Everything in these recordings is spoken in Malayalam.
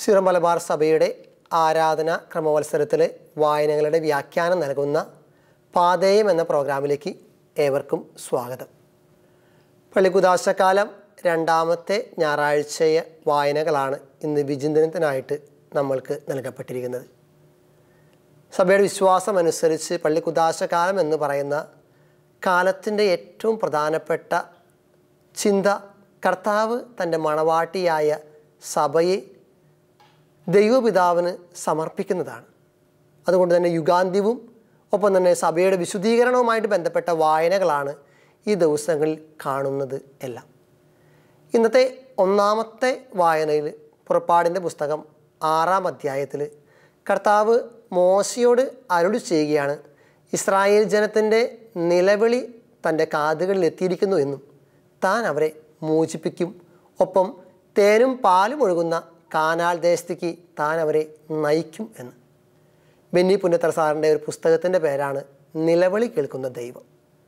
സിറോ മലബാർ സഭയുടെ ആരാധന ക്രമവത്സരത്തിലെ വായനകളുടെ വ്യാഖ്യാനം നൽകുന്ന പാതേയം എന്ന പ്രോഗ്രാമിലേക്ക് ഏവർക്കും സ്വാഗതം പള്ളിക്കുദാശക്കാലം രണ്ടാമത്തെ ഞായറാഴ്ചയ വായനകളാണ് ഇന്ന് വിചിന്തനത്തിനായിട്ട് നമ്മൾക്ക് നൽകപ്പെട്ടിരിക്കുന്നത് സഭയുടെ വിശ്വാസം അനുസരിച്ച് പള്ളിക്കുദാശകാലം എന്ന് പറയുന്ന കാലത്തിൻ്റെ ഏറ്റവും പ്രധാനപ്പെട്ട ചിന്ത കർത്താവ് തൻ്റെ മണവാട്ടിയായ സഭയെ ദൈവപിതാവിന് സമർപ്പിക്കുന്നതാണ് അതുകൊണ്ട് തന്നെ യുഗാന്ത്യവും ഒപ്പം തന്നെ സഭയുടെ വിശുദ്ധീകരണവുമായിട്ട് ബന്ധപ്പെട്ട വായനകളാണ് ഈ ദിവസങ്ങളിൽ കാണുന്നത് എല്ലാം ഇന്നത്തെ ഒന്നാമത്തെ വായനയിൽ പുറപ്പാടിൻ്റെ പുസ്തകം ആറാം അധ്യായത്തിൽ കർത്താവ് മോശയോട് അരുളി ചെയ്യുകയാണ് ഇസ്രായേൽ ജനത്തിൻ്റെ നിലവിളി തൻ്റെ കാതുകളിൽ എത്തിയിരിക്കുന്നു എന്നും താൻ അവരെ മോചിപ്പിക്കും ഒപ്പം തേനും പാലും ഒഴുകുന്ന കാനാൽ ദേശത്തേക്ക് താൻ അവരെ നയിക്കും എന്ന് ബെന്നി പുന്നത്തറ സാറിൻ്റെ ഒരു പുസ്തകത്തിൻ്റെ പേരാണ് നിലവിളി കേൾക്കുന്ന ദൈവം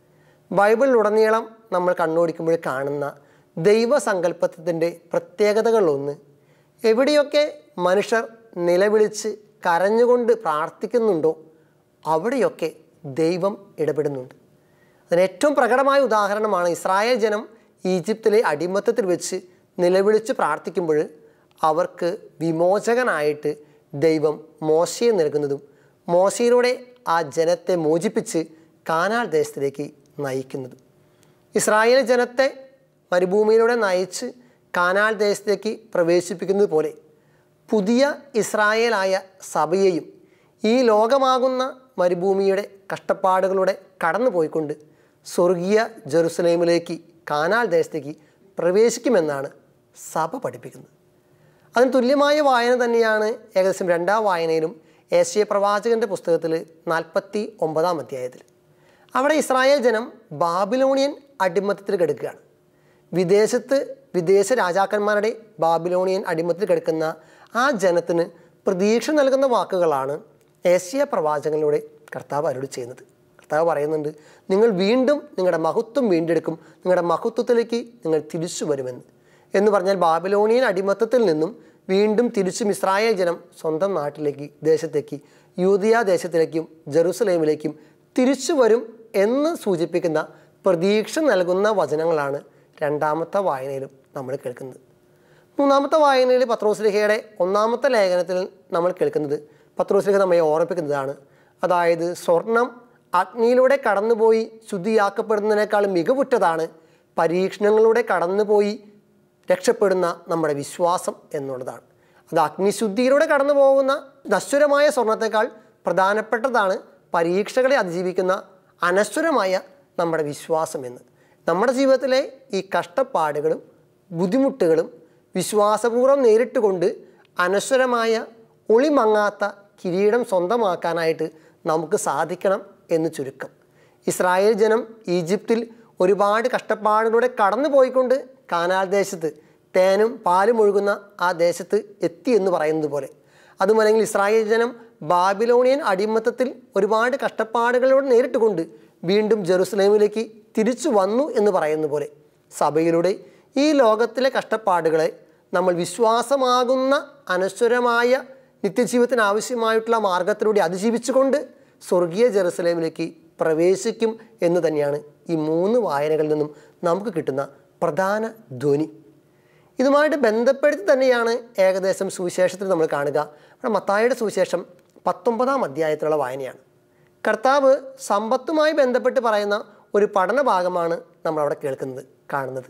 ബൈബിളിലുടനീളം നമ്മൾ കണ്ണോടിക്കുമ്പോൾ കാണുന്ന ദൈവസങ്കല്പത്തിൻ്റെ പ്രത്യേകതകളിലൊന്ന് എവിടെയൊക്കെ മനുഷ്യർ നിലവിളിച്ച് കരഞ്ഞുകൊണ്ട് പ്രാർത്ഥിക്കുന്നുണ്ടോ അവിടെയൊക്കെ ദൈവം ഇടപെടുന്നുണ്ട് അതിന് ഏറ്റവും പ്രകടമായ ഉദാഹരണമാണ് ഇസ്രായേൽ ജനം ഈജിപ്തിലെ അടിമത്തത്തിൽ വെച്ച് നിലവിളിച്ച് പ്രാർത്ഥിക്കുമ്പോൾ അവർക്ക് വിമോചകനായിട്ട് ദൈവം മോശയെ നൽകുന്നതും മോശയിലൂടെ ആ ജനത്തെ മോചിപ്പിച്ച് കാനാൽ ദേശത്തിലേക്ക് നയിക്കുന്നതും ഇസ്രായേൽ ജനത്തെ മരുഭൂമിയിലൂടെ നയിച്ച് കാനാൽ ദേശത്തേക്ക് പ്രവേശിപ്പിക്കുന്നത് പോലെ പുതിയ ഇസ്രായേലായ സഭയെയും ഈ ലോകമാകുന്ന മരുഭൂമിയുടെ കഷ്ടപ്പാടുകളുടെ കടന്നു പോയിക്കൊണ്ട് സ്വർഗീയ ജെറുസലേമിലേക്ക് കാനാൽ ദേശത്തേക്ക് പ്രവേശിക്കുമെന്നാണ് സഭ പഠിപ്പിക്കുന്നത് അതിന് തുല്യമായ വായന തന്നെയാണ് ഏകദേശം രണ്ടാം വായനയിലും ഏഷ്യ പ്രവാചകൻ്റെ പുസ്തകത്തിൽ നാൽപ്പത്തി ഒമ്പതാം അധ്യായത്തിൽ അവിടെ ഇസ്രായേൽ ജനം ബാബിലോണിയൻ അടിമത്തത്തിൽ കിടക്കുകയാണ് വിദേശത്ത് വിദേശ രാജാക്കന്മാരുടെ ബാബിലോണിയൻ അടിമത്തിൽ കിടക്കുന്ന ആ ജനത്തിന് പ്രതീക്ഷ നൽകുന്ന വാക്കുകളാണ് ഏഷ്യ പ്രവാചകനിലൂടെ കർത്താവ് അരുളി ചെയ്യുന്നത് കർത്താവ് പറയുന്നുണ്ട് നിങ്ങൾ വീണ്ടും നിങ്ങളുടെ മഹത്വം വീണ്ടെടുക്കും നിങ്ങളുടെ മഹത്വത്തിലേക്ക് നിങ്ങൾ തിരിച്ചു വരുമെന്ന് എന്ന് പറഞ്ഞാൽ ബാബിലോണിയൻ അടിമത്തത്തിൽ നിന്നും വീണ്ടും തിരിച്ചും ഇസ്രായേൽ ജനം സ്വന്തം നാട്ടിലേക്ക് ദേശത്തേക്ക് യൂതിയ ദേശത്തിലേക്കും ജെറുസലേമിലേക്കും തിരിച്ചു വരും എന്ന് സൂചിപ്പിക്കുന്ന പ്രതീക്ഷ നൽകുന്ന വചനങ്ങളാണ് രണ്ടാമത്തെ വായനയിലും നമ്മൾ കേൾക്കുന്നത് മൂന്നാമത്തെ വായനയിൽ പത്രോസ്ലിഹയുടെ ഒന്നാമത്തെ ലേഖനത്തിൽ നമ്മൾ കേൾക്കുന്നത് പത്രോസ്ലിഹ നമ്മെ ഓർമ്മിപ്പിക്കുന്നതാണ് അതായത് സ്വർണം അഗ്നിയിലൂടെ കടന്നുപോയി ശുദ്ധിയാക്കപ്പെടുന്നതിനേക്കാൾ മികവുറ്റതാണ് പരീക്ഷണങ്ങളിലൂടെ കടന്നുപോയി രക്ഷപ്പെടുന്ന നമ്മുടെ വിശ്വാസം എന്നുള്ളതാണ് അത് അഗ്നിശുദ്ധിയിലൂടെ കടന്നു പോകുന്ന നശ്വരമായ സ്വർണത്തെക്കാൾ പ്രധാനപ്പെട്ടതാണ് പരീക്ഷകളെ അതിജീവിക്കുന്ന അനശ്വരമായ നമ്മുടെ വിശ്വാസം എന്ന് നമ്മുടെ ജീവിതത്തിലെ ഈ കഷ്ടപ്പാടുകളും ബുദ്ധിമുട്ടുകളും വിശ്വാസപൂർവ്വം നേരിട്ടുകൊണ്ട് അനശ്വരമായ ഒളിമങ്ങാത്ത കിരീടം സ്വന്തമാക്കാനായിട്ട് നമുക്ക് സാധിക്കണം എന്ന് ചുരുക്കം ഇസ്രായേൽ ജനം ഈജിപ്തിൽ ഒരുപാട് കഷ്ടപ്പാടുകളുടെ കടന്നു പോയിക്കൊണ്ട് കാനാൽ ദേശത്ത് തേനും പാലും ഒഴുകുന്ന ആ ദേശത്ത് എത്തി എന്ന് പറയുന്നത് പോലെ അതുമല്ലെങ്കിൽ ഇസ്രായേൽ ജനം ബാബിലോണിയൻ അടിമത്തത്തിൽ ഒരുപാട് കഷ്ടപ്പാടുകളോട് നേരിട്ടുകൊണ്ട് വീണ്ടും ജെറുസലേമിലേക്ക് തിരിച്ചു വന്നു എന്ന് പറയുന്ന പോലെ സഭയിലൂടെ ഈ ലോകത്തിലെ കഷ്ടപ്പാടുകളെ നമ്മൾ വിശ്വാസമാകുന്ന അനശ്വരമായ നിത്യജീവിതത്തിന് ആവശ്യമായിട്ടുള്ള മാർഗത്തിലൂടെ അതിജീവിച്ചുകൊണ്ട് സ്വർഗീയ ജെറുസലേമിലേക്ക് പ്രവേശിക്കും എന്ന് തന്നെയാണ് ഈ മൂന്ന് വായനകളിൽ നിന്നും നമുക്ക് കിട്ടുന്ന പ്രധാന ധ്വനി ഇതുമായിട്ട് ബന്ധപ്പെടുത്തി തന്നെയാണ് ഏകദേശം സുവിശേഷത്തിൽ നമ്മൾ കാണുക നമ്മുടെ മത്തായുടെ സുവിശേഷം പത്തൊമ്പതാം അധ്യായത്തിലുള്ള വായനയാണ് കർത്താവ് സമ്പത്തുമായി ബന്ധപ്പെട്ട് പറയുന്ന ഒരു പഠന ഭാഗമാണ് നമ്മളവിടെ കേൾക്കുന്നത് കാണുന്നത്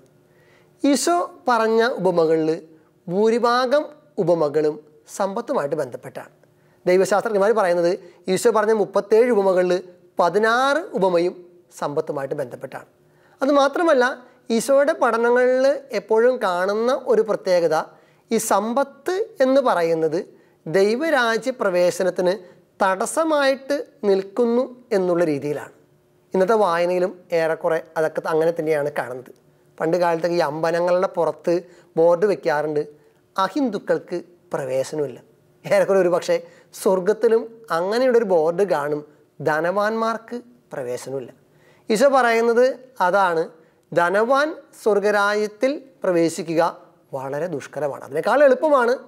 ഈശോ പറഞ്ഞ ഉപമകളിൽ ഭൂരിഭാഗം ഉപമകളും സമ്പത്തുമായിട്ട് ബന്ധപ്പെട്ടാണ് ദൈവശാസ്ത്രജ്ഞന്മാർ പറയുന്നത് ഈശോ പറഞ്ഞ മുപ്പത്തേഴ് ഉപമകളിൽ പതിനാറ് ഉപമയും സമ്പത്തുമായിട്ട് ബന്ധപ്പെട്ടാണ് അതുമാത്രമല്ല ഈശോയുടെ പഠനങ്ങളിൽ എപ്പോഴും കാണുന്ന ഒരു പ്രത്യേകത ഈ സമ്പത്ത് എന്ന് പറയുന്നത് ദൈവരാജ്യ പ്രവേശനത്തിന് തടസ്സമായിട്ട് നിൽക്കുന്നു എന്നുള്ള രീതിയിലാണ് ഇന്നത്തെ വായനയിലും ഏറെക്കുറെ അതൊക്കെ അങ്ങനെ തന്നെയാണ് കാണുന്നത് പണ്ട് കാലത്തൊക്കെ ഈ അമ്പലങ്ങളുടെ പുറത്ത് ബോർഡ് വെക്കാറുണ്ട് അഹിന്ദുക്കൾക്ക് പ്രവേശനമില്ല ഏറെക്കുറെ ഒരു പക്ഷേ സ്വർഗത്തിലും അങ്ങനെയുള്ളൊരു ബോർഡ് കാണും ധനവാന്മാർക്ക് പ്രവേശനമില്ല ഈശോ പറയുന്നത് അതാണ് ധനവാൻ സ്വർഗരാജ്യത്തിൽ പ്രവേശിക്കുക വളരെ ദുഷ്കരമാണ് അതിനേക്കാൾ എളുപ്പമാണ്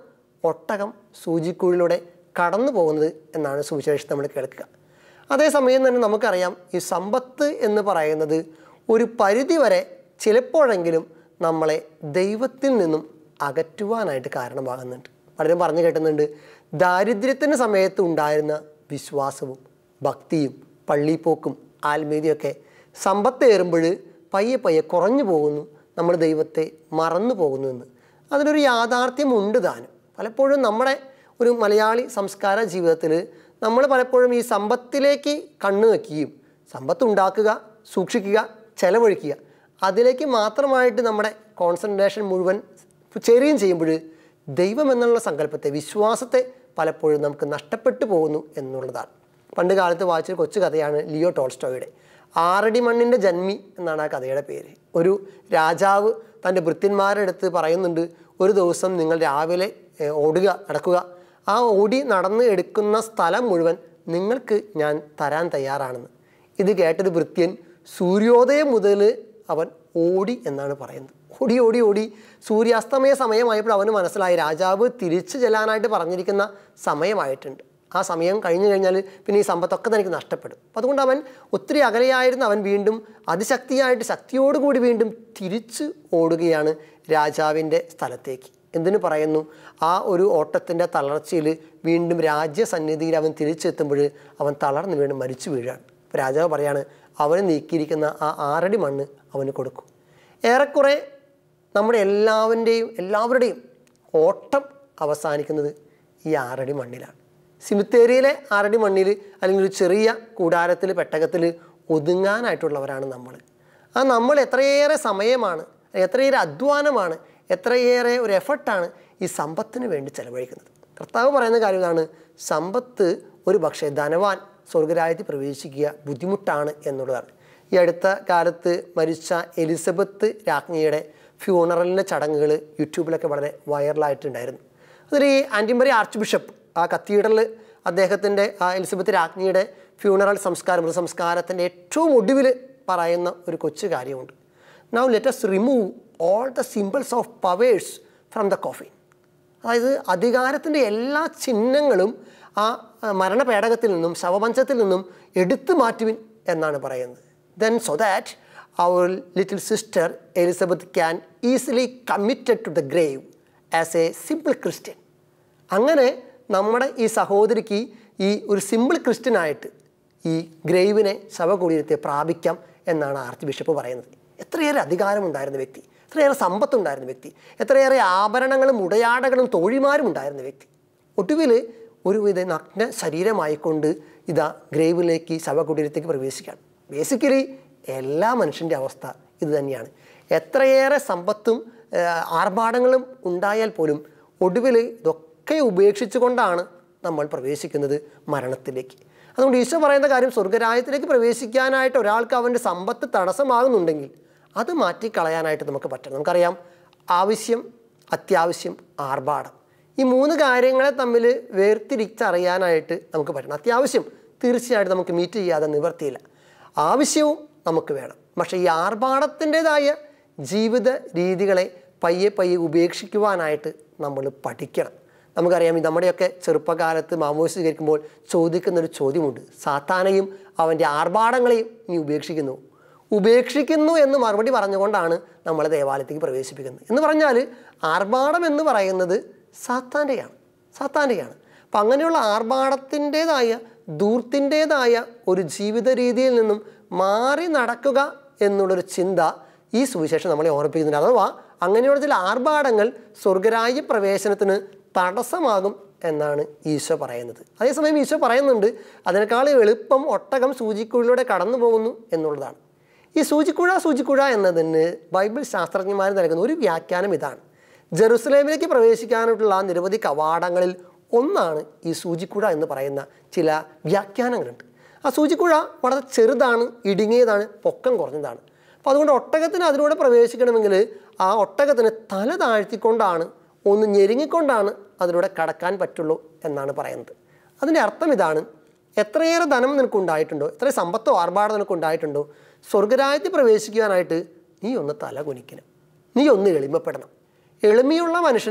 ഒട്ടകം സൂചിക്കുഴിലൂടെ കടന്നു പോകുന്നത് എന്നാണ് സുവിശേഷം നമ്മൾ കേൾക്കുക അതേസമയം തന്നെ നമുക്കറിയാം ഈ സമ്പത്ത് എന്ന് പറയുന്നത് ഒരു പരിധിവരെ ചിലപ്പോഴെങ്കിലും നമ്മളെ ദൈവത്തിൽ നിന്നും അകറ്റുവാനായിട്ട് കാരണമാകുന്നുണ്ട് പലരും പറഞ്ഞു കേട്ടുന്നുണ്ട് ദാരിദ്ര്യത്തിൻ്റെ സമയത്ത് ഉണ്ടായിരുന്ന വിശ്വാസവും ഭക്തിയും പള്ളിപ്പോക്കും ആത്മീയതയൊക്കെ സമ്പത്തേറുമ്പോൾ പയ്യെ പയ്യെ കുറഞ്ഞു പോകുന്നു നമ്മൾ ദൈവത്തെ മറന്നു പോകുന്നു എന്ന് അതിനൊരു യാഥാർത്ഥ്യമുണ്ട് താനും പലപ്പോഴും നമ്മുടെ ഒരു മലയാളി സംസ്കാര ജീവിതത്തിൽ നമ്മൾ പലപ്പോഴും ഈ സമ്പത്തിലേക്ക് കണ്ണു വയ്ക്കുകയും സമ്പത്ത് ഉണ്ടാക്കുക സൂക്ഷിക്കുക ചെലവഴിക്കുക അതിലേക്ക് മാത്രമായിട്ട് നമ്മുടെ കോൺസെൻട്രേഷൻ മുഴുവൻ ചേരുകയും ചെയ്യുമ്പോൾ ദൈവം എന്നുള്ള സങ്കല്പത്തെ വിശ്വാസത്തെ പലപ്പോഴും നമുക്ക് നഷ്ടപ്പെട്ടു പോകുന്നു എന്നുള്ളതാണ് പണ്ട് കാലത്ത് വായിച്ചൊരു കൊച്ചു കഥയാണ് ലിയോ ടോൾസ്റ്റോയുടെ ആറടി മണ്ണിൻ്റെ ജന്മി എന്നാണ് ആ കഥയുടെ പേര് ഒരു രാജാവ് തൻ്റെ ഭൃത്യന്മാരുടെ അടുത്ത് പറയുന്നുണ്ട് ഒരു ദിവസം നിങ്ങൾ രാവിലെ ഏഹ്, ഓടുക നടക്കുക ആ ഓടി നടന്ന് എടുക്കുന്ന സ്ഥലം മുഴുവൻ നിങ്ങൾക്ക് ഞാൻ തരാൻ തയ്യാറാണെന്ന് ഇത് കേട്ടൊരു ഭൃത്യൻ സൂര്യോദയം മുതൽ അവൻ ഓടി എന്നാണ് പറയുന്നത് ഓടി ഓടി ഓടി സൂര്യാസ്തമയ സമയമായപ്പോൾ അവന് മനസ്സിലായി രാജാവ് തിരിച്ചു ചെല്ലാനായിട്ട് പറഞ്ഞിരിക്കുന്ന സമയമായിട്ടുണ്ട് ആ സമയം കഴിഞ്ഞു കഴിഞ്ഞാൽ പിന്നെ ഈ സമ്പത്തൊക്കെ തനിക്ക് നഷ്ടപ്പെടും അപ്പം അതുകൊണ്ട് അവൻ ഒത്തിരി അകലെയായിരുന്ന അവൻ വീണ്ടും അതിശക്തിയായിട്ട് ശക്തിയോടുകൂടി വീണ്ടും തിരിച്ച് ഓടുകയാണ് രാജാവിൻ്റെ സ്ഥലത്തേക്ക് എന്തിനു പറയുന്നു ആ ഒരു ഓട്ടത്തിൻ്റെ തളർച്ചയിൽ വീണ്ടും രാജ്യസന്നിധിയിൽ അവൻ തിരിച്ചെത്തുമ്പോൾ അവൻ തളർന്ന് വീണ്ടും മരിച്ചു വീഴാണ് അപ്പോൾ രാജാവ് പറയാണ് അവന് നീക്കിയിരിക്കുന്ന ആ ആറടി മണ്ണ് അവന് കൊടുക്കും ഏറെക്കുറെ നമ്മുടെ എല്ലാവൻ്റെയും എല്ലാവരുടെയും ഓട്ടം അവസാനിക്കുന്നത് ഈ ആറടി മണ്ണിലാണ് സിമിത്തേരിയിലെ ആറടി മണ്ണിൽ അല്ലെങ്കിൽ ഒരു ചെറിയ കൂടാരത്തിൽ പെട്ടകത്തിൽ ഒതുങ്ങാനായിട്ടുള്ളവരാണ് നമ്മൾ ആ നമ്മൾ എത്രയേറെ സമയമാണ് എത്രയേറെ അധ്വാനമാണ് എത്രയേറെ ഒരു എഫർട്ടാണ് ഈ സമ്പത്തിന് വേണ്ടി ചെലവഴിക്കുന്നത് കർത്താവ് പറയുന്ന കാര്യം ഇതാണ് സമ്പത്ത് ഒരു പക്ഷേ ധനവാൻ സ്വർഗരാജ്യത്തിൽ പ്രവേശിക്കുക ബുദ്ധിമുട്ടാണ് എന്നുള്ളതാണ് ഈ അടുത്ത കാലത്ത് മരിച്ച എലിസബത്ത് രാജ്ഞിയുടെ ഫ്യൂണറലിൻ്റെ ചടങ്ങുകൾ യൂട്യൂബിലൊക്കെ വളരെ വൈറലായിട്ടുണ്ടായിരുന്നു അതിൽ ഈ ആൻറ്റിമറി ആർച്ച് ബിഷപ്പ് ആ കത്തീഡ്രലിൽ അദ്ദേഹത്തിൻ്റെ ആ എലിസബത്ത് രാജ്ഞിയുടെ ഫ്യൂണറൽ സംസ്കാരം മൃതസംസ്കാരത്തിൻ്റെ ഏറ്റവും ഒടുവിൽ പറയുന്ന ഒരു കൊച്ചു കാര്യമുണ്ട് now let's remove all the symbols of powers from the coffin അതായത് അധികാരത്തിൻ്റെ എല്ലാ ചിഹ്നങ്ങളും ആ ആ, മരണപേടകത്തിൽ നിന്നും ശവമഞ്ചത്തിൽ നിന്നും എടുത്തു മാറ്റുവിൻ എന്നാണ് പറയുന്നത് then so that our little sister Elizabeth can easily committed to the grave as a simple Christian അങ്ങനെ നമ്മുടെ ഈ സഹോദരിക്ക് ഈ ഒരു സിമ്പിൾ ക്രിസ്ത്യനായിട്ട് ഈ ഗ്രേവിനെ ശവകുടീരത്തെ പ്രാപിക്കാം എന്നാണ് ആർച്ച് ബിഷപ്പ് പറയുന്നത് എത്രയേറെ അധികാരമുണ്ടായിരുന്ന വ്യക്തി എത്രയേറെ സമ്പത്തുണ്ടായിരുന്ന വ്യക്തി എത്രയേറെ ആഭരണങ്ങളും ഉടയാടകളും തോഴിമാരും ഉണ്ടായിരുന്ന വ്യക്തി ഒടുവിൽ ഒരുവിധ നഗ്ന ശരീരമായിക്കൊണ്ട് ഇതാ ഗ്രേവിലേക്ക് ശവകുടീരത്തേക്ക് പ്രവേശിക്കുകയാണ് ബേസിക്കലി എല്ലാ മനുഷ്യൻ്റെ അവസ്ഥ ഇത് തന്നെയാണ് എത്രയേറെ സമ്പത്തും ഏഹ്, ആർഭാടങ്ങളും ഉണ്ടായാൽ പോലും ഒടുവിൽ ഇതൊക്കെ ഉപേക്ഷിച്ചുകൊണ്ടാണ് നമ്മൾ പ്രവേശിക്കുന്നത് മരണത്തിലേക്ക് അതുകൊണ്ട് ഈശോ പറയുന്ന കാര്യം സ്വർഗരാജ്യത്തിലേക്ക് പ്രവേശിക്കാനായിട്ട് ഒരാൾക്ക് അവൻ്റെ സമ്പത്ത് തടസ്സമാകുന്നുണ്ടെങ്കിൽ അത് മാറ്റിക്കളയാനായിട്ട് നമുക്ക് പറ്റണം നമുക്കറിയാം ആവശ്യം അത്യാവശ്യം ആർഭാടം ഈ മൂന്ന് കാര്യങ്ങളെ തമ്മിൽ വേർതിരിച്ചറിയാനായിട്ട് നമുക്ക് പറ്റണം അത്യാവശ്യം തീർച്ചയായിട്ടും നമുക്ക് മീറ്റ് ചെയ്യാതെ നിവർത്തിയില്ല ആവശ്യവും നമുക്ക് വേണം പക്ഷേ ഈ ആർഭാടത്തിൻ്റെതായ ജീവിത രീതികളെ പയ്യെ പയ്യെ ഉപേക്ഷിക്കുവാനായിട്ട് നമ്മൾ പഠിക്കണം നമുക്കറിയാം ഈ നമ്മുടെയൊക്കെ ചെറുപ്പകാലത്ത് മാമോസ് സ്വീകരിക്കുമ്പോൾ ചോദിക്കുന്ന ഒരു ചോദ്യമുണ്ട് സാത്താനെയും അവൻ്റെ ആർഭാടങ്ങളെയും നീ ഉപേക്ഷിക്കുന്നു ഉപേക്ഷിക്കുന്നു എന്ന് മറുപടി പറഞ്ഞുകൊണ്ടാണ് നമ്മളെ ദേവാലയത്തേക്ക് പ്രവേശിപ്പിക്കുന്നത് എന്ന് പറഞ്ഞാൽ ആർഭാടം എന്ന് പറയുന്നത് സാത്താൻ്റെയാണ് സാത്താൻ്റെയാണ് അപ്പം അങ്ങനെയുള്ള ആർഭാടത്തിൻ്റെതായ ദൂർത്തിൻ്റെതായ ഒരു ജീവിത രീതിയിൽ നിന്നും മാറി നടക്കുക എന്നുള്ളൊരു ചിന്ത ഈ സുവിശേഷം നമ്മളെ ഓർമ്മിപ്പിക്കുന്നുണ്ട് അഥവാ അങ്ങനെയുള്ള ചില ആർഭാടങ്ങൾ സ്വർഗരാജ്യ പ്രവേശനത്തിന് തടസ്സമാകും എന്നാണ് ഈശോ പറയുന്നത് അതേസമയം ഈശോ പറയുന്നുണ്ട് അതിനേക്കാൾ എളുപ്പം ഒട്ടകം സൂചിക്കുഴിലൂടെ കടന്നു പോകുന്നു എന്നുള്ളതാണ് ഈ സൂചിക്കുഴ സൂചിക്കുഴ എന്നതിന് ബൈബിൾ ശാസ്ത്രജ്ഞന്മാർ നൽകുന്ന ഒരു വ്യാഖ്യാനം ഇതാണ് ജെറുസലേമിലേക്ക് പ്രവേശിക്കാനായിട്ടുള്ള ആ നിരവധി കവാടങ്ങളിൽ ഒന്നാണ് ഈ സൂചിക്കുഴ എന്ന് പറയുന്ന ചില വ്യാഖ്യാനങ്ങളുണ്ട് ആ സൂചിക്കുഴ വളരെ ചെറുതാണ് ഇടുങ്ങിയതാണ് പൊക്കം കുറഞ്ഞതാണ് അപ്പോൾ അതുകൊണ്ട് ഒട്ടകത്തിന് അതിലൂടെ പ്രവേശിക്കണമെങ്കിൽ ആ ഒട്ടകത്തിന് തല താഴ്ത്തിക്കൊണ്ടാണ് ഒന്ന് ഞെരുങ്ങിക്കൊണ്ടാണ് അതിലൂടെ കടക്കാൻ പറ്റുള്ളൂ എന്നാണ് പറയുന്നത് അതിൻ്റെ അർത്ഥം ഇതാണ് എത്രയേറെ ധനം നിനക്ക് ഉണ്ടായിട്ടുണ്ടോ എത്ര സമ്പത്തോ ആർഭാടം നിനക്ക് ഉണ്ടായിട്ടുണ്ടോ സ്വർഗരാജ്യത്തിൽ പ്രവേശിക്കുവാനായിട്ട് നീ ഒന്ന് തല കുനിക്കണം നീ ഒന്ന് എളിമപ്പെടണം എളിമയുള്ള മനുഷ്യനെ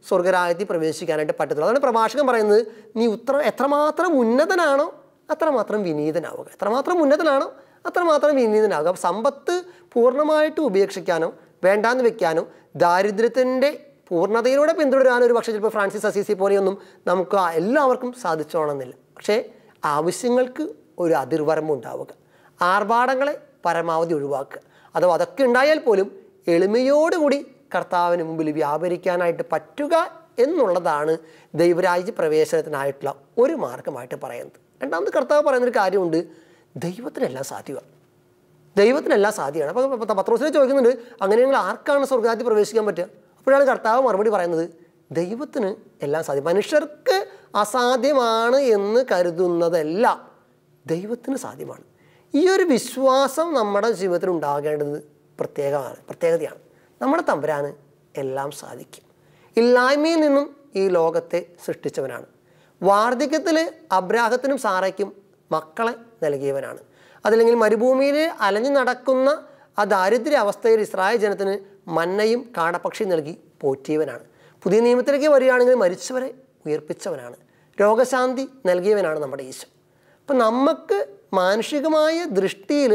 സ്വർഗരാജ്യത്തിൽ പ്രവേശിക്കാനായിട്ട് പറ്റത്തുള്ളൂ അതാണ് പ്രഭാഷകൻ പറയുന്നത് നീ ഉത്ര എത്രമാത്രം ഉന്നതനാണോ അത്രമാത്രം വിനീതനാവുക എത്രമാത്രം ഉന്നതനാണോ അത്രമാത്രം വിനീതനാവുക അപ്പോൾ സമ്പത്ത് പൂർണ്ണമായിട്ട് ഉപേക്ഷിക്കാനോ വേണ്ടാന്ന് വെക്കാനോ ദാരിദ്ര്യത്തിൻ്റെ പൂർണ്ണതയിലൂടെ പിന്തുടരാൻ ഒരു പക്ഷേ ചിലപ്പോൾ ഫ്രാൻസിസ് അസീസി പോലെയൊന്നും നമുക്ക് ആ- എല്ലാവർക്കും സാധിച്ചോണമെന്നില്ല പക്ഷേ ആവശ്യങ്ങൾക്ക് ഒരു അതിർവരമ്പ് ഉണ്ടാവുക ആർഭാടങ്ങളെ പരമാവധി ഒഴിവാക്കുക അഥവാ അതൊക്കെ ഉണ്ടായാൽ പോലും എളിമയോടുകൂടി കർത്താവിന് മുമ്പിൽ വ്യാപരിക്കാനായിട്ട് പറ്റുക എന്നുള്ളതാണ് ദൈവരാജ്യ പ്രവേശനത്തിനായിട്ടുള്ള ഒരു മാർഗമായിട്ട് പറയുന്നത് രണ്ടാമത് കർത്താവ് പറയുന്നൊരു കാര്യമുണ്ട് ദൈവത്തിനെല്ലാം സാധ്യമാണ് ദൈവത്തിനെല്ലാം സാധ്യമാണ് അപ്പോൾ പത്രോസിനെ ചോദിക്കുന്നുണ്ട് അങ്ങനെയെങ്കിൽ ആർക്കാണ് സ്വർഗരാജ്യത്തിൽ പ്രവേശിക്കാൻ പറ്റുക അപ്പോഴാണ് കർത്താവ് മറുപടി പറയുന്നത് ദൈവത്തിന് എല്ലാം സാധ്യം മനുഷ്യർക്ക് അസാധ്യമാണ് എന്ന് കരുതുന്നതെല്ലാം ദൈവത്തിന് സാധ്യമാണ് ഈ ഒരു വിശ്വാസം നമ്മുടെ ജീവിതത്തിൽ ഉണ്ടാകേണ്ടത് പ്രത്യേകമാണ് പ്രത്യേകതയാണ് നമ്മുടെ തമ്പുരാന് എല്ലാം സാധിക്കും ഇല്ലായ്മയിൽ നിന്നും ഈ ലോകത്തെ സൃഷ്ടിച്ചവനാണ് വാർദ്ധക്യത്തിൽ അബ്രാഹത്തിനും സാറയ്ക്കും മക്കളെ നൽകിയവനാണ് അതല്ലെങ്കിൽ മരുഭൂമിയിൽ അലഞ്ഞു നടക്കുന്ന ആ ദാരിദ്ര്യ അവസ്ഥയിൽ ഇസ്രായേൽ ജനത്തിന് മന്നയും കാടപ്പക്ഷി നൽകി പോറ്റിയവനാണ് പുതിയ നിയമത്തിലേക്ക് വരികയാണെങ്കിൽ മരിച്ചവരെ ഉയർപ്പിച്ചവനാണ് രോഗശാന്തി നൽകിയവനാണ് നമ്മുടെ ഈശോ അപ്പം നമുക്ക് മാനുഷികമായ ദൃഷ്ടിയിൽ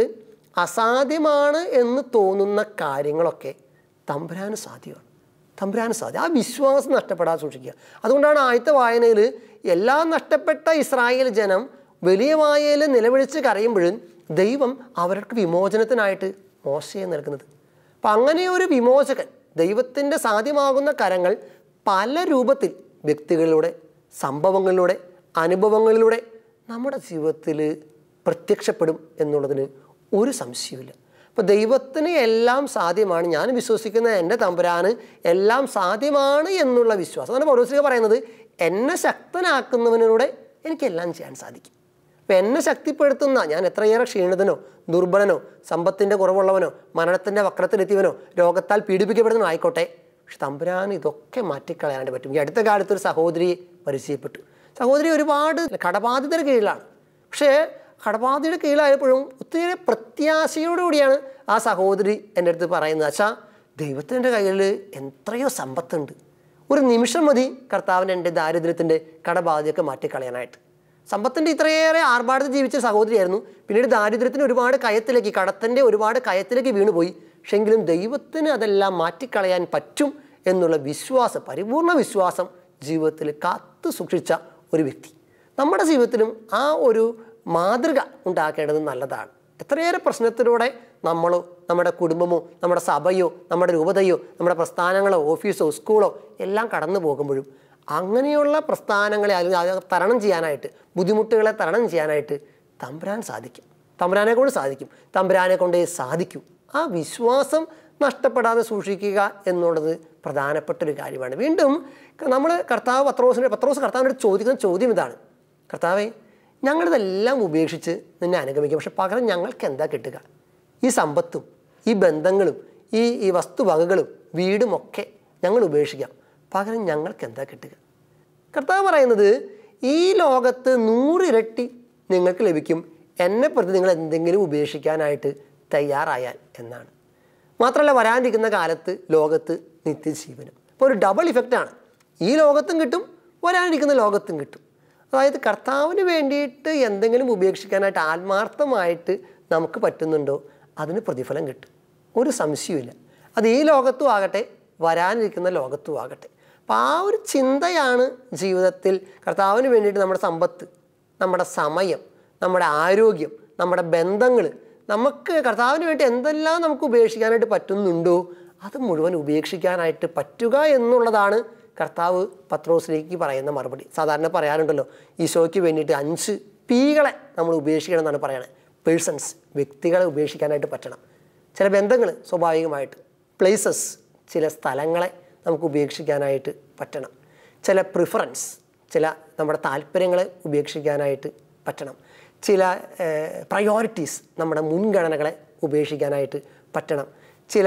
അസാധ്യമാണ് എന്ന് തോന്നുന്ന കാര്യങ്ങളൊക്കെ തമ്പുരാന് സാധ്യമാണ് തമ്പുരാന് സാധ്യം ആ വിശ്വാസം നഷ്ടപ്പെടാതെ സൂക്ഷിക്കുക അതുകൊണ്ടാണ് ആദ്യത്തെ വായനയിൽ എല്ലാം നഷ്ടപ്പെട്ട ഇസ്രായേൽ ജനം വലിയ വായയിൽ നിലവിളിച്ച് കരയുമ്പോഴും ദൈവം അവർക്ക് വിമോചനത്തിനായിട്ട് മോശയെ നൽകുന്നത് അപ്പം അങ്ങനെ ഒരു വിമോചകൻ ദൈവത്തിൻ്റെ സാധ്യമാകുന്ന കരങ്ങൾ പല രൂപത്തിൽ വ്യക്തികളിലൂടെ സംഭവങ്ങളിലൂടെ അനുഭവങ്ങളിലൂടെ നമ്മുടെ ജീവിതത്തിൽ പ്രത്യക്ഷപ്പെടും എന്നുള്ളതിന് ഒരു സംശയവുമില്ല അപ്പോൾ ദൈവത്തിന് എല്ലാം സാധ്യമാണ് ഞാൻ വിശ്വസിക്കുന്ന എൻ്റെ തമ്പുരാന് എല്ലാം സാധ്യമാണ് എന്നുള്ള വിശ്വാസം അതാണ് പൗലോസിക പറയുന്നത് എന്നെ ശക്തനാക്കുന്നവനിലൂടെ എനിക്കെല്ലാം ചെയ്യാൻ സാധിക്കും അപ്പം എന്നെ ശക്തിപ്പെടുത്തുന്ന ഞാൻ എത്രയേറെ ക്ഷീണിതനോ ദുർബലനോ സമ്പത്തിൻ്റെ കുറവുള്ളവനോ മരണത്തിൻ്റെ വക്രത്തിലെത്തിയവനോ രോഗത്താൽ പീഡിപ്പിക്കപ്പെടുന്നവനോ ആയിക്കോട്ടെ പക്ഷെ തമ്പുരാൻ ഇതൊക്കെ മാറ്റിക്കളയാനായിട്ട് പറ്റും ഈ അടുത്ത കാലത്ത് ഒരു സഹോദരിയെ പരിചയപ്പെട്ടു സഹോദരി ഒരുപാട് കടബാധിതരുടെ കീഴിലാണ് പക്ഷേ കടബാധിതയുടെ കീഴിലായപ്പോഴും ഒത്തിരി പ്രത്യാശയോടുകൂടിയാണ് ആ സഹോദരി എൻ്റെ അടുത്ത് പറയുന്നത് അച്ഛാ ദൈവത്തിൻ്റെ കയ്യിൽ എത്രയോ സമ്പത്തുണ്ട് ഒരു നിമിഷം മതി കർത്താവിൻ്റെ എൻ്റെ ദാരിദ്ര്യത്തിൻ്റെ കടബാധ്യതയൊക്കെ മാറ്റിക്കളയാനായിട്ട് സമ്പത്തിൻ്റെ ഇത്രയേറെ ആർഭാടത്തിൽ ജീവിച്ച സഹോദരിയായിരുന്നു പിന്നീട് ദാരിദ്ര്യത്തിന് ഒരുപാട് കയത്തിലേക്ക് കടത്തിൻ്റെ ഒരുപാട് കയത്തിലേക്ക് വീണുപോയി പക്ഷെങ്കിലും ദൈവത്തിന് അതെല്ലാം മാറ്റിക്കളയാൻ പറ്റും എന്നുള്ള വിശ്വാസം പരിപൂർണ വിശ്വാസം ജീവിതത്തിൽ കാത്തു സൂക്ഷിച്ച ഒരു വ്യക്തി നമ്മുടെ ജീവിതത്തിലും ആ ഒരു മാതൃക ഉണ്ടാക്കേണ്ടത് നല്ലതാണ് എത്രയേറെ പ്രശ്നത്തിലൂടെ നമ്മളോ നമ്മുടെ കുടുംബമോ നമ്മുടെ സഭയോ നമ്മുടെ രൂപതയോ നമ്മുടെ പ്രസ്ഥാനങ്ങളോ ഓഫീസോ സ്കൂളോ എല്ലാം കടന്നു പോകുമ്പോഴും അങ്ങനെയുള്ള പ്രസ്ഥാനങ്ങളെ അല്ലെങ്കിൽ അത് തരണം ചെയ്യാനായിട്ട് ബുദ്ധിമുട്ടുകളെ തരണം ചെയ്യാനായിട്ട് തമ്പുരാൻ സാധിക്കും തമ്പുരാനെ കൊണ്ട് സാധിക്കും തമ്പുരാനെ കൊണ്ടേ സാധിക്കൂ ആ വിശ്വാസം നഷ്ടപ്പെടാതെ സൂക്ഷിക്കുക എന്നുള്ളത് പ്രധാനപ്പെട്ട ഒരു കാര്യമാണ് വീണ്ടും നമ്മൾ കർത്താവ് പത്രോസിനെ പത്രോസ് കർത്താവിനോട് ചോദിക്കുന്ന ചോദ്യം ഇതാണ് കർത്താവേ ഞങ്ങളിതെല്ലാം ഉപേക്ഷിച്ച് നിന്നെ അനുഗമിക്കും പക്ഷെ പകരം ഞങ്ങൾക്ക് എന്താ കിട്ടുക ഈ സമ്പത്തും ഈ ബന്ധങ്ങളും ഈ ഈ വസ്തുവകകളും വീടുമൊക്കെ ഞങ്ങൾ ഉപേക്ഷിക്കാം പകരം ഞങ്ങൾക്ക് എന്താ കിട്ടുക കർത്താവ് പറയുന്നത് ഈ ലോകത്ത് നൂറിരട്ടി നിങ്ങൾക്ക് ലഭിക്കും എന്നെ പ്രതി നിങ്ങൾ എന്തെങ്കിലും ഉപേക്ഷിക്കാനായിട്ട് തയ്യാറായാൽ എന്നാണ് മാത്രമല്ല വരാനിരിക്കുന്ന കാലത്ത് ലോകത്ത് നിത്യജീവനും അപ്പോൾ ഒരു ഡബിൾ ഇഫക്റ്റാണ് ഈ ലോകത്തും കിട്ടും വരാനിരിക്കുന്ന ലോകത്തും കിട്ടും അതായത് കർത്താവിന് വേണ്ടിയിട്ട് എന്തെങ്കിലും ഉപേക്ഷിക്കാനായിട്ട് ആത്മാർത്ഥമായിട്ട് നമുക്ക് പറ്റുന്നുണ്ടോ അതിന് പ്രതിഫലം കിട്ടും ഒരു സംശയവുമില്ല അത് ഈ ലോകത്തും ആകട്ടെ വരാനിരിക്കുന്ന ലോകത്തും ആകട്ടെ അപ്പോൾ ആ ഒരു ചിന്തയാണ് ജീവിതത്തിൽ കർത്താവിന് വേണ്ടിയിട്ട് നമ്മുടെ സമ്പത്ത് നമ്മുടെ സമയം നമ്മുടെ ആരോഗ്യം നമ്മുടെ ബന്ധങ്ങൾ നമുക്ക് കർത്താവിന് വേണ്ടി എന്തെല്ലാം നമുക്ക് ഉപേക്ഷിക്കാനായിട്ട് പറ്റുന്നുണ്ടോ അത് മുഴുവൻ ഉപേക്ഷിക്കാനായിട്ട് പറ്റുക എന്നുള്ളതാണ് കർത്താവ് പത്രോസിലേക്ക് പറയുന്ന മറുപടി സാധാരണ പറയാറുണ്ടല്ലോ ഈശോയ്ക്ക് വേണ്ടിയിട്ട് അഞ്ച് പീകളെ നമ്മൾ ഉപേക്ഷിക്കണം എന്നാണ് പറയുന്നത് പേഴ്സൺസ് വ്യക്തികളെ ഉപേക്ഷിക്കാനായിട്ട് പറ്റണം ചില ബന്ധങ്ങൾ സ്വാഭാവികമായിട്ട് പ്ലേസസ് ചില സ്ഥലങ്ങളെ നമുക്ക് ഉപേക്ഷിക്കാനായിട്ട് പറ്റണം ചില പ്രിഫറൻസ് ചില നമ്മുടെ താല്പര്യങ്ങളെ ഉപേക്ഷിക്കാനായിട്ട് പറ്റണം ചില പ്രയോറിറ്റീസ് നമ്മുടെ മുൻഗണനകളെ ഉപേക്ഷിക്കാനായിട്ട് പറ്റണം ചില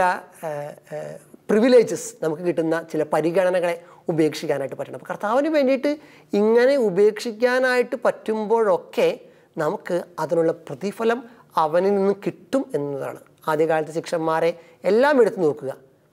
പ്രിവിലേജസ് നമുക്ക് കിട്ടുന്ന ചില പരിഗണനകളെ ഉപേക്ഷിക്കാനായിട്ട് പറ്റണം അപ്പോൾ കർത്താവിന് വേണ്ടിയിട്ട് ഇങ്ങനെ ഉപേക്ഷിക്കാനായിട്ട് പറ്റുമ്പോഴൊക്കെ നമുക്ക് അതിനുള്ള പ്രതിഫലം അവനിൽ നിന്ന് കിട്ടും എന്നതാണ് ആദ്യകാലത്തെ ശിക്ഷന്മാരെ എല്ലാം എടുത്തു നോക്കുക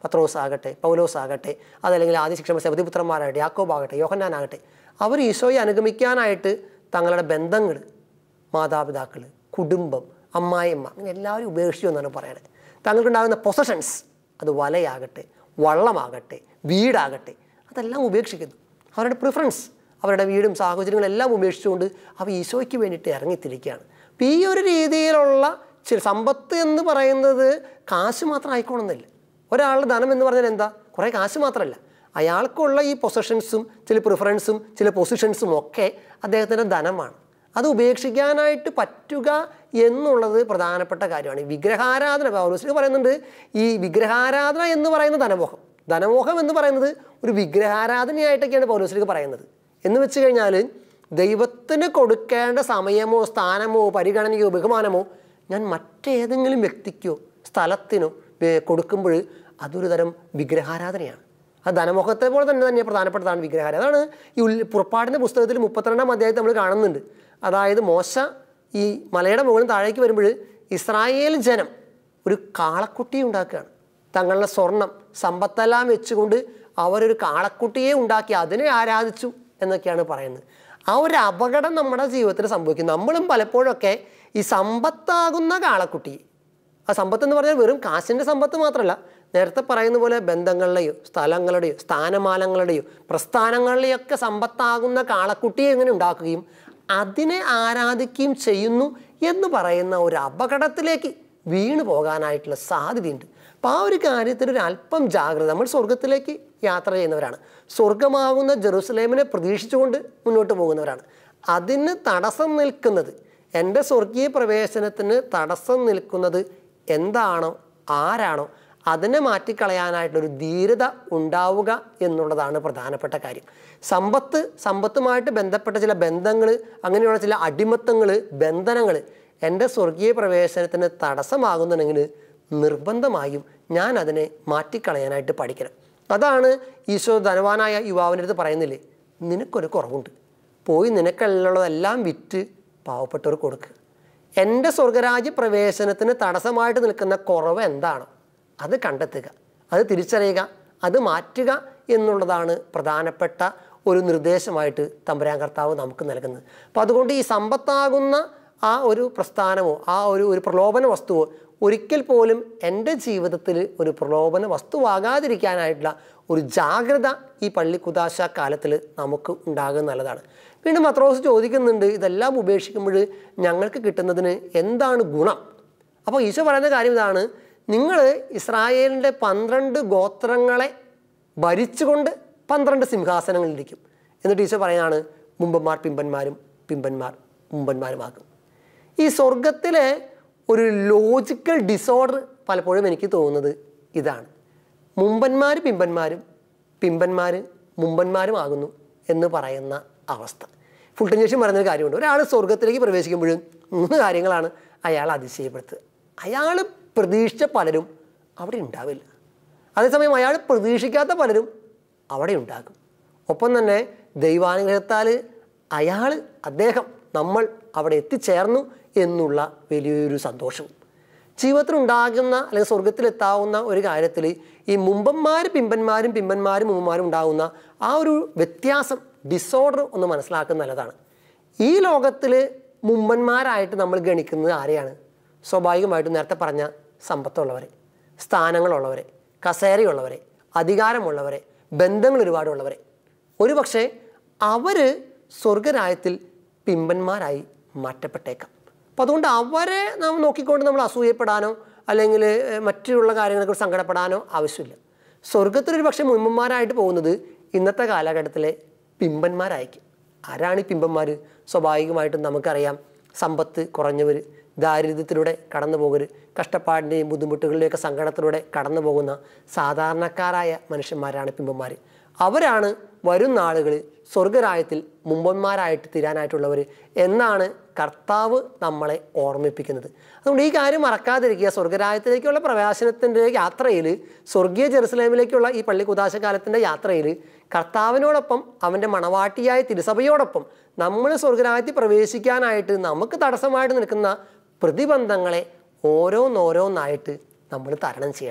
പത്രോസ് ആകട്ടെ പൗലോസ് ആകട്ടെ അതല്ലെങ്കിൽ ആദ്യ ശിക്ഷണ സെബതിപുത്രന്മാരാകട്ടെ യാക്കോബ് ആകട്ടെ യോഹന്നാനാകട്ടെ അവർ ഈശോയെ അനുഗമിക്കാനായിട്ട് തങ്ങളുടെ ബന്ധങ്ങൾ മാതാപിതാക്കൾ കുടുംബം അമ്മായിയമ്മ അങ്ങനെ എല്ലാവരും ഉപേക്ഷിച്ചു എന്നാണ് പറയുന്നത് തങ്ങൾക്കുണ്ടാകുന്ന പൊസഷൻസ് അത് വലയാകട്ടെ വള്ളമാകട്ടെ വീടാകട്ടെ അതെല്ലാം ഉപേക്ഷിക്കുന്നു അവരുടെ പ്രിഫറൻസ് അവരുടെ വീടും സാഹചര്യങ്ങളും എല്ലാം ഉപേക്ഷിച്ചുകൊണ്ട് അവ ഈശോയ്ക്ക് വേണ്ടിയിട്ട് ഇറങ്ങിത്തിരിക്കുകയാണ് അപ്പം ഈ ഒരു രീതിയിലുള്ള ചില സമ്പത്ത് എന്ന് പറയുന്നത് കാശ് മാത്രം ആയിക്കോണമെന്നില്ല ഒരാളുടെ ധനം എന്ന് പറഞ്ഞാൽ എന്താ കുറേ കാശ് മാത്രമല്ല അയാൾക്കുള്ള ഈ പൊസഷൻസും ചില പ്രിഫറൻസും ചില പൊസിഷൻസും ഒക്കെ അദ്ദേഹത്തിൻ്റെ ധനമാണ് അത് ഉപേക്ഷിക്കാനായിട്ട് പറ്റുക എന്നുള്ളത് പ്രധാനപ്പെട്ട കാര്യമാണ് ഈ വിഗ്രഹാരാധന പൗലോസിന് പറയുന്നുണ്ട് ഈ വിഗ്രഹാരാധന എന്ന് പറയുന്ന ധനമോഹം ധനമോഹം എന്ന് പറയുന്നത് ഒരു വിഗ്രഹാരാധനയായിട്ടൊക്കെയാണ് പൗലോസിലേക്ക് പറയുന്നത് എന്ന് വെച്ച് കഴിഞ്ഞാൽ ദൈവത്തിന് കൊടുക്കേണ്ട സമയമോ സ്ഥാനമോ പരിഗണനയോ ബഹുമാനമോ ഞാൻ മറ്റേതെങ്കിലും വ്യക്തിക്കോ സ്ഥലത്തിനോ ഏർ കൊടുക്കുമ്പോൾ അതൊരു തരം വിഗ്രഹാരാധനയാണ് ആ ധനമോഹത്തെ പോലെ തന്നെ തന്നെ പ്രധാനപ്പെട്ടതാണ് വിഗ്രഹാരാധന അതാണ് ഈ ഉൽ പുറപ്പാടിൻ്റെ പുസ്തകത്തിൽ മുപ്പത്തിരണ്ടാം അധ്യായത്തിൽ നമ്മൾ കാണുന്നുണ്ട് അതായത് മോശ ഈ മലയുടെ മുകളിൽ താഴേക്ക് വരുമ്പോൾ ഇസ്രായേൽ ജനം ഒരു കാളക്കുട്ടിയെ ഉണ്ടാക്കുകയാണ് തങ്ങളുടെ സ്വർണം സമ്പത്തെല്ലാം വെച്ചുകൊണ്ട് അവരൊരു കാളക്കുട്ടിയെ ഉണ്ടാക്കി അതിനെ ആരാധിച്ചു എന്നൊക്കെയാണ് പറയുന്നത് ആ ഒരു അപകടം നമ്മുടെ ജീവിതത്തിൽ സംഭവിക്കും നമ്മളും പലപ്പോഴൊക്കെ ഈ സമ്പത്താകുന്ന കാളക്കുട്ടി ആ സമ്പത്ത് എന്ന് പറഞ്ഞാൽ വെറും കാശിൻ്റെ സമ്പത്ത് മാത്രമല്ല നേരത്തെ പറയുന്ന പോലെ ബന്ധങ്ങളുടെയോ സ്ഥലങ്ങളുടെയോ സ്ഥാനമാനങ്ങളുടെയോ പ്രസ്ഥാനങ്ങളുടെയോ ഒക്കെ സമ്പത്താകുന്ന കാളക്കുട്ടിയെ എങ്ങനെ ഉണ്ടാക്കുകയും അതിനെ ആരാധിക്കുകയും ചെയ്യുന്നു എന്ന് പറയുന്ന ഒരു അപകടത്തിലേക്ക് വീണു പോകാനായിട്ടുള്ള സാധ്യതയുണ്ട് അപ്പോൾ ആ ഒരു കാര്യത്തിൽ ഒരു അല്പം ജാഗ്രത നമ്മൾ സ്വർഗത്തിലേക്ക് യാത്ര ചെയ്യുന്നവരാണ് സ്വർഗമാകുന്ന ജെറുസലേമിനെ പ്രതീക്ഷിച്ചുകൊണ്ട് മുന്നോട്ട് പോകുന്നവരാണ് അതിന് തടസ്സം നിൽക്കുന്നത് എൻ്റെ സ്വർഗീയ പ്രവേശനത്തിന് തടസ്സം നിൽക്കുന്നത് എന്താണോ ആരാണോ അതിനെ മാറ്റിക്കളയാനായിട്ടൊരു ധീരത ഉണ്ടാവുക എന്നുള്ളതാണ് പ്രധാനപ്പെട്ട കാര്യം സമ്പത്ത് സമ്പത്തുമായിട്ട് ബന്ധപ്പെട്ട ചില ബന്ധങ്ങൾ അങ്ങനെയുള്ള ചില അടിമത്തങ്ങൾ ബന്ധനങ്ങൾ എൻ്റെ സ്വർഗീയ പ്രവേശനത്തിന് തടസ്സമാകുന്നുണ്ടെങ്കിൽ നിർബന്ധമായും ഞാൻ അതിനെ മാറ്റിക്കളയാനായിട്ട് പഠിക്കണം അതാണ് ഈശോ ധനവാനായ യുവാവിൻ്റെ അടുത്ത് പറയുന്നില്ലേ നിനക്കൊരു കുറവുണ്ട് പോയി നിനക്കുള്ളതെല്ലാം വിറ്റ് പാവപ്പെട്ടവർ കൊടുക്കുക എൻ്റെ സ്വർഗരാജ്യ പ്രവേശനത്തിന് തടസ്സമായിട്ട് നിൽക്കുന്ന കുറവ് എന്താണോ അത് കണ്ടെത്തുക അത് തിരിച്ചറിയുക അത് മാറ്റുക എന്നുള്ളതാണ് പ്രധാനപ്പെട്ട ഒരു നിർദ്ദേശമായിട്ട് തമ്പുരാൻ കർത്താവ് നമുക്ക് നൽകുന്നത് അപ്പോൾ അതുകൊണ്ട് ഈ സമ്പത്താകുന്ന ആ ഒരു പ്രസ്ഥാനമോ ആ ഒരു ഒരു പ്രലോഭന വസ്തുവോ ഒരിക്കൽ പോലും എൻ്റെ ജീവിതത്തിൽ ഒരു പ്രലോഭന വസ്തുവാകാതിരിക്കാനായിട്ടുള്ള ഒരു ജാഗ്രത ഈ പള്ളി കുദാശ കാലത്തിൽ നമുക്ക് ഉണ്ടാകുന്നത് നല്ലതാണ് വീണ്ടും മത്രോസ് ചോദിക്കുന്നുണ്ട് ഇതെല്ലാം ഉപേക്ഷിക്കുമ്പോൾ ഞങ്ങൾക്ക് കിട്ടുന്നതിന് എന്താണ് ഗുണം അപ്പോൾ ഈശോ പറയുന്ന കാര്യം ഇതാണ് നിങ്ങൾ ഇസ്രായേലിൻ്റെ പന്ത്രണ്ട് ഗോത്രങ്ങളെ ഭരിച്ചുകൊണ്ട് പന്ത്രണ്ട് സിംഹാസനങ്ങളിലിരിക്കും എന്നിട്ട് ഈശോ പറയുന്നതാണ് മുമ്പന്മാർ പിമ്പന്മാരും പിമ്പന്മാർ മുമ്പന്മാരുമാകും ഈ സ്വർഗത്തിലെ ഒരു ലോജിക്കൽ ഡിസോർഡർ പലപ്പോഴും എനിക്ക് തോന്നുന്നത് ഇതാണ് മുമ്പന്മാർ പിമ്പന്മാരും പിമ്പന്മാർ മുമ്പന്മാരും ആകുന്നു എന്ന് പറയുന്ന അവസ്ഥ ഫുൾട്ടൻ ജേഷൻ പറയുന്നൊരു കാര്യമുണ്ട് ഒരാൾ സ്വർഗത്തിലേക്ക് പ്രവേശിക്കുമ്പോഴും മൂന്ന് കാര്യങ്ങളാണ് അയാൾ അതിശയപ്പെടുത്തുക അയാൾ പ്രതീക്ഷിച്ച പലരും അവിടെ ഉണ്ടാവില്ല അതേസമയം അയാൾ പ്രതീക്ഷിക്കാത്ത പലരും അവിടെ ഉണ്ടാകും ഒപ്പം തന്നെ ദൈവാനുഗ്രഹത്താൽ അയാൾ അദ്ദേഹം നമ്മൾ അവിടെ എത്തിച്ചേർന്നു എന്നുള്ള വലിയൊരു സന്തോഷവും ജീവിതത്തിൽ ഉണ്ടാകുന്ന അല്ലെങ്കിൽ സ്വർഗത്തിലെത്താവുന്ന ഒരു കാര്യത്തിൽ ഈ മുമ്പന്മാർ പിമ്പന്മാരും പിമ്പന്മാരും മുമ്പന്മാരും ഉണ്ടാകുന്ന ആ ഒരു വ്യത്യാസം ഡിസോർഡർ ഒന്ന് മനസ്സിലാക്കുന്നത് നല്ലതാണ് ഈ ലോകത്തിൽ മുമ്പന്മാരായിട്ട് നമ്മൾ ഗണിക്കുന്നത് ആരെയാണ് സ്വാഭാവികമായിട്ടും നേരത്തെ പറഞ്ഞ സമ്പത്തുള്ളവരെ സ്ഥാനങ്ങളുള്ളവരെ കസേരയുള്ളവരെ അധികാരമുള്ളവരെ ബന്ധങ്ങൾ ഒരുപാടുള്ളവരെ ഒരു പക്ഷേ അവർ സ്വർഗരായത്തിൽ പിമ്പന്മാരായി മാറ്റപ്പെട്ടേക്കാം അപ്പോൾ അതുകൊണ്ട് അവരെ നാം നോക്കിക്കൊണ്ട് നമ്മൾ അസൂയപ്പെടാനോ അല്ലെങ്കിൽ ഏഹ്, മറ്റുള്ള കാര്യങ്ങളെക്കുറിച്ച് സങ്കടപ്പെടാനോ ആവശ്യമില്ല സ്വർഗത്തിലൊരു പക്ഷേ മുമ്പന്മാരായിട്ട് പോകുന്നത് ഇന്നത്തെ കാലഘട്ടത്തിലെ പിമ്പന്മാരായിരിക്കും ആരാണ് ഈ പിമ്പന്മാർ സ്വാഭാവികമായിട്ടും നമുക്കറിയാം സമ്പത്ത് കുറഞ്ഞവർ ദാരിദ്ര്യത്തിലൂടെ കടന്നു പോകർ കഷ്ടപ്പാടിൻ്റെയും ബുദ്ധിമുട്ടുകളുടെയൊക്കെ സങ്കടത്തിലൂടെ കടന്നു പോകുന്ന സാധാരണക്കാരായ മനുഷ്യന്മാരാണ് പിമ്പന്മാർ അവരാണ് വരും നാളുകളിൽ സ്വർഗരായത്തിൽ മുമ്പന്മാരായിട്ട് തീരാനായിട്ടുള്ളവർ എന്നാണ് കർത്താവ് നമ്മളെ ഓർമ്മിപ്പിക്കുന്നത് അതുകൊണ്ട് ഈ കാര്യം മറക്കാതിരിക്കുക സ്വർഗരായത്തിലേക്കുള്ള പ്രവേശനത്തിൻ്റെ യാത്രയിൽ സ്വർഗീയ ജെറുസലേമിലേക്കുള്ള ഈ പള്ളി കുദാശകാലത്തിൻ്റെ യാത്രയിൽ കർത്താവിനോടൊപ്പം അവൻ്റെ മണവാട്ടിയായ തിരുസഭയോടൊപ്പം നമ്മൾ സ്വർഗരായത്തിൽ പ്രവേശിക്കാനായിട്ട് നമുക്ക് തടസ്സമായിട്ട് നിൽക്കുന്ന പ്രതിബന്ധങ്ങളെ ഓരോന്നോരോന്നായിട്ട് നമ്മൾ തരണം ചെയ്യണം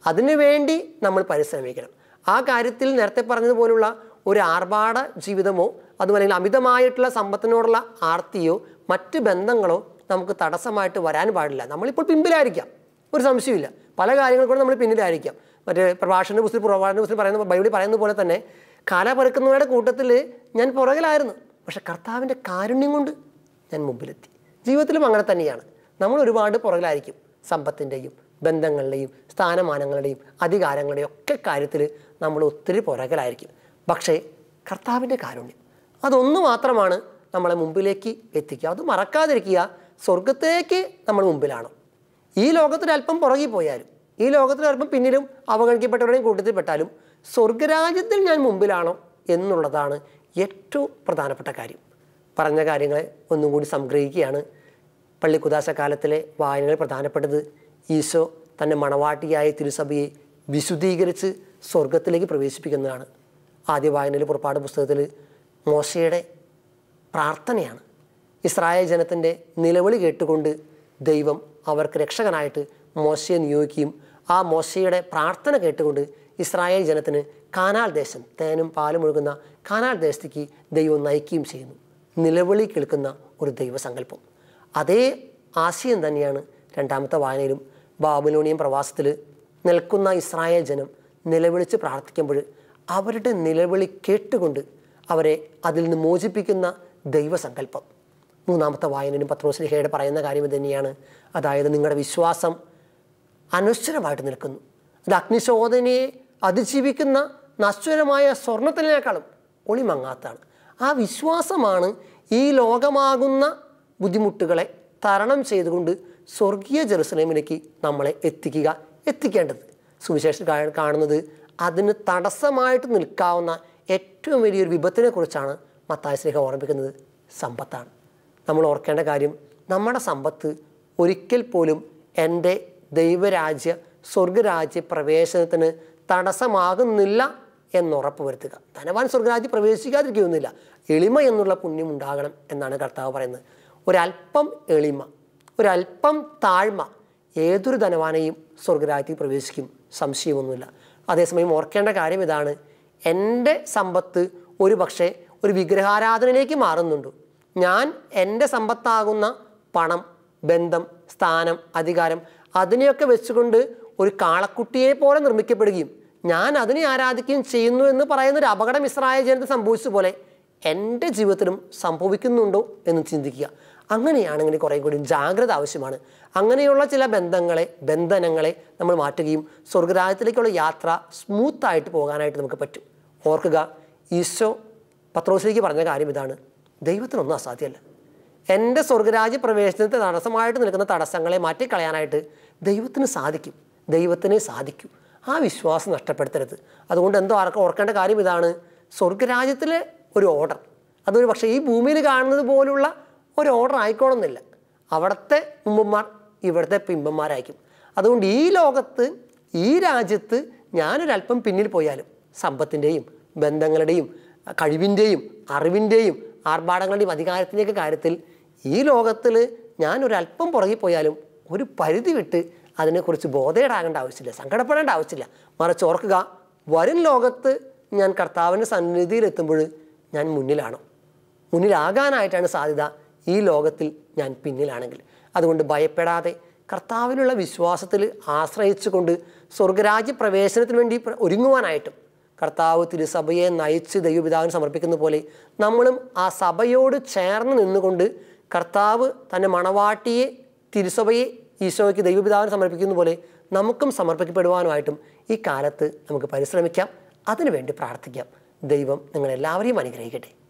അതിനുവേണ്ടി നമ്മൾ പരിശ്രമിക്കണം ആ കാര്യത്തിൽ നേരത്തെ പറഞ്ഞതുപോലുള്ള ഒരു ആർഭാട ജീവിതമോ അതുമല്ലെങ്കിൽ അമിതമായിട്ടുള്ള സമ്പത്തിനോടുള്ള ആർത്തിയോ മറ്റ് ബന്ധങ്ങളോ നമുക്ക് തടസ്സമായിട്ട് വരാൻ പാടില്ല നമ്മളിപ്പോൾ പിമ്പിലായിരിക്കാം ഒരു സംശയമില്ല പല കാര്യങ്ങൾ കൂടെ നമ്മൾ പിന്നിലായിരിക്കാം മറ്റേ പ്രഭാഷണ പുസ്തകം പ്രഭാഷണ പുസ്തകം പറയുന്ന ബൈബിളിൽ പറയുന്ന പോലെ തന്നെ കല പെറുക്കുന്നവരുടെ കൂട്ടത്തിൽ ഞാൻ പുറകിലായിരുന്നു പക്ഷെ കർത്താവിൻ്റെ കാരുണ്യം കൊണ്ട് ഞാൻ മുമ്പിലെത്തി ജീവിതത്തിലും അങ്ങനെ തന്നെയാണ് നമ്മൾ ഒരുപാട് പുറകിലായിരിക്കും സമ്പത്തിൻ്റെയും ബന്ധങ്ങളുടെയും സ്ഥാനമാനങ്ങളുടെയും അധികാരങ്ങളുടെയും ഒക്കെ കാര്യത്തിൽ നമ്മൾ ഒത്തിരി പുറകിലായിരിക്കും പക്ഷേ കർത്താവിൻ്റെ കാരുണ്യം അതൊന്നു മാത്രമാണ് നമ്മളെ മുമ്പിലേക്ക് എത്തിക്കുക അത് മറക്കാതിരിക്കുക സ്വർഗത്തേക്ക് നമ്മൾ മുമ്പിലാണ് ഈ ലോകത്തിൽ അല്പം പുറകിൽ പോയാലും ഈ ലോകത്തിൽ അല്പം പിന്നിലും അവഗണിക്കപ്പെട്ടവരുടെയും കൂട്ടത്തിൽ പെട്ടാലും സ്വർഗരാജ്യത്തിൽ ഞാൻ മുമ്പിലാണോ എന്നുള്ളതാണ് ഏറ്റവും പ്രധാനപ്പെട്ട കാര്യം പറഞ്ഞ കാര്യങ്ങളെ ഒന്നും കൂടി സംഗ്രഹിക്കുകയാണ് പള്ളിക്കുദാശ കാലത്തിലെ വായനകളിൽ പ്രധാനപ്പെട്ടത് ഈശോ തൻ്റെ മണവാട്ടിയായ തിരുസഭയെ വിശുദ്ധീകരിച്ച് സ്വർഗത്തിലേക്ക് പ്രവേശിപ്പിക്കുന്നതാണ് ആദ്യ വായനയിൽ പുറപ്പാട് പുസ്തകത്തിൽ മോശയുടെ പ്രാർത്ഥനയാണ് ഇസ്രായേൽ ജനത്തിൻ്റെ നിലവിളി കേട്ടുകൊണ്ട് ദൈവം അവർക്ക് രക്ഷകനായിട്ട് മോശയെ നിയോഗിക്കുകയും ആ മോശയുടെ പ്രാർത്ഥന കേട്ടുകൊണ്ട് ഇസ്രായേൽ ജനത്തിന് കാനാൽ ദേശം തേനും പാലും ഒഴുകുന്ന കാനാൽ ദേശത്തേക്ക് ദൈവം നയിക്കുകയും ചെയ്യുന്നു നിലവിളി കേൾക്കുന്ന ഒരു ദൈവസങ്കല്പം അതേ ആശയം തന്നെയാണ് രണ്ടാമത്തെ വായനയിലും ബാബുലോണിയൻ പ്രവാസത്തിൽ നിൽക്കുന്ന ഇസ്രായേൽ ജനം നിലവിളിച്ച് പ്രാർത്ഥിക്കുമ്പോൾ അവരുടെ നിലവിളി കേട്ടുകൊണ്ട് അവരെ അതിൽ നിന്ന് മോചിപ്പിക്കുന്ന ദൈവസങ്കല്പം മൂന്നാമത്തെ വായനയിലും പത്രോസ്ലിഹയുടെ പറയുന്ന കാര്യം ഇത് തന്നെയാണ് അതായത് നിങ്ങളുടെ വിശ്വാസം അനശ്വരമായിട്ട് നിൽക്കുന്നു അത് അഗ്നിശോധനയെ അതിജീവിക്കുന്ന നശ്വരമായ സ്വർണത്തിനേക്കാളും ഒളിമങ്ങാത്താണ് ആ വിശ്വാസമാണ് ഈ ലോകമാകുന്ന ബുദ്ധിമുട്ടുകളെ തരണം ചെയ്തുകൊണ്ട് സ്വർഗീയ ജെറുസലേമിലേക്ക് നമ്മളെ എത്തിക്കുക എത്തിക്കേണ്ടത് സുവിശേഷം കാ- കാണുന്നത് അതിന് തടസ്സമായിട്ട് നിൽക്കാവുന്ന ഏറ്റവും വലിയൊരു വിപത്തിനെ കുറിച്ചാണ് മത്തായ സ്നേഹ ഓർമ്മിക്കുന്നത് സമ്പത്താണ് നമ്മൾ ഓർക്കേണ്ട കാര്യം നമ്മുടെ സമ്പത്ത് ഒരിക്കൽ പോലും എൻ്റെ ദൈവരാജ്യ സ്വർഗരാജ്യ പ്രവേശനത്തിന് തടസ്സമാകുന്നില്ല എന്നുറപ്പ് വരുത്തുക ധനവാൻ സ്വർഗരാജ്യം പ്രവേശിക്കാതിരിക്കുന്നില്ല എളിമ എന്നുള്ള പുണ്യം ഉണ്ടാകണം എന്നാണ് കർത്താവ് പറയുന്നത് ഒരല്പം എളിമ ഒരല്പം താഴ്മ ഏതൊരു ധനവാനെയും സ്വർഗരാജ്യത്തിൽ പ്രവേശിക്കും സംശയമൊന്നുമില്ല അതേസമയം ഓർക്കേണ്ട കാര്യം ഇതാണ് എൻ്റെ സമ്പത്ത് ഒരു പക്ഷേ ഒരു വിഗ്രഹാരാധനയിലേക്ക് മാറുന്നുണ്ട് ഞാൻ എൻ്റെ സമ്പത്താകുന്ന പണം ബന്ധം സ്ഥാനം അധികാരം അതിനെയൊക്കെ വെച്ചുകൊണ്ട് ഒരു കാളക്കുട്ടിയെ പോലെ നിർമ്മിക്കപ്പെടുകയും ഞാൻ അതിനെ ആരാധിക്കുകയും ചെയ്യുന്നു എന്ന് പറയുന്ന ഒരു അപകടം ഇസ്രായേൽ ജനത്തിന് സംഭവിച്ചതുപോലെ എൻ്റെ ജീവിതത്തിലും സംഭവിക്കുന്നുണ്ടോ എന്ന് ചിന്തിക്കുക അങ്ങനെയാണെങ്കിൽ കുറേ കൂടി ജാഗ്രത ആവശ്യമാണ് അങ്ങനെയുള്ള ചില ബന്ധങ്ങളെ ബന്ധനങ്ങളെ നമ്മൾ മാറ്റുകയും സ്വർഗരാജ്യത്തിലേക്കുള്ള യാത്ര സ്മൂത്തായിട്ട് പോകാനായിട്ട് നമുക്ക് പറ്റും ഓർക്കുക ഈശോ പത്രോസിലേക്ക് പറഞ്ഞ കാര്യം ഇതാണ് ദൈവത്തിനൊന്നും അസാധ്യമല്ല എൻ്റെ സ്വർഗരാജ്യ പ്രവേശനത്തിന് തടസ്സമായിട്ട് നിൽക്കുന്ന തടസ്സങ്ങളെ മാറ്റിക്കളയാനായിട്ട് ദൈവത്തിന് സാധിക്കും ദൈവത്തിനെ സാധിക്കും ആ വിശ്വാസം നഷ്ടപ്പെടുത്തരുത് അതുകൊണ്ട് എന്തോ ആർക്കും ഓർക്കേണ്ട കാര്യം ഇതാണ് സ്വർഗരാജ്യത്തിലെ ഒരു ഓർഡർ അതൊരു പക്ഷേ ഈ ഭൂമിയിൽ കാണുന്നത് പോലുള്ള ഒരു ഓർഡർ ആയിക്കോണമെന്നില്ല അവിടുത്തെ മുമ്പന്മാർ ഇവിടുത്തെ പിമ്പന്മാരായിരിക്കും അതുകൊണ്ട് ഈ ലോകത്ത് ഈ രാജ്യത്ത് ഞാനൊരല്പം പിന്നിൽ പോയാലും സമ്പത്തിൻ്റെയും ബന്ധങ്ങളുടെയും കഴിവിൻ്റെയും അറിവിൻ്റെയും ആർഭാടങ്ങളുടെയും അധികാരത്തിൻ്റെയൊക്കെ കാര്യത്തിൽ ഈ ലോകത്തിൽ ഞാനൊരല്പം പുറകിൽ പോയാലും ഒരു പരിധി വിട്ട് അതിനെക്കുറിച്ച് ബോധേടാകേണ്ട ആവശ്യമില്ല സങ്കടപ്പെടേണ്ട ആവശ്യമില്ല മറിച്ച് ഓർക്കുക വരും ലോകത്ത് ഞാൻ കർത്താവിൻ്റെ സന്നിധിയിൽ എത്തുമ്പോൾ ഞാൻ മുന്നിലാണോ മുന്നിലാകാനായിട്ടാണ് സാധ്യത ഈ ലോകത്തിൽ ഞാൻ പിന്നിലാണെങ്കിൽ അതുകൊണ്ട് ഭയപ്പെടാതെ കർത്താവിനുള്ള വിശ്വാസത്തിൽ ആശ്രയിച്ചുകൊണ്ട് സ്വർഗരാജ്യ പ്രവേശനത്തിന് വേണ്ടി പ്ര- ഒരുങ്ങുവാനായിട്ടും കർത്താവ് തിരുസഭയെ നയിച്ച് ദൈവപിതാവിന് സമർപ്പിക്കുന്ന പോലെ നമ്മളും ആ സഭയോട് ചേർന്ന് നിന്നുകൊണ്ട് കർത്താവ് തൻ്റെ മണവാട്ടിയെ തിരുസഭയെ ഈശോയ്ക്ക് ദൈവപിതാവിന് സമർപ്പിക്കുന്ന പോലെ നമുക്കും സമർപ്പിക്കപ്പെടുവാനുമായിട്ടും ഈ കാലത്ത് നമുക്ക് പരിശ്രമിക്കാം അതിനുവേണ്ടി പ്രാർത്ഥിക്കാം ദൈവം നിങ്ങളെല്ലാവരെയും അനുഗ്രഹിക്കട്ടെ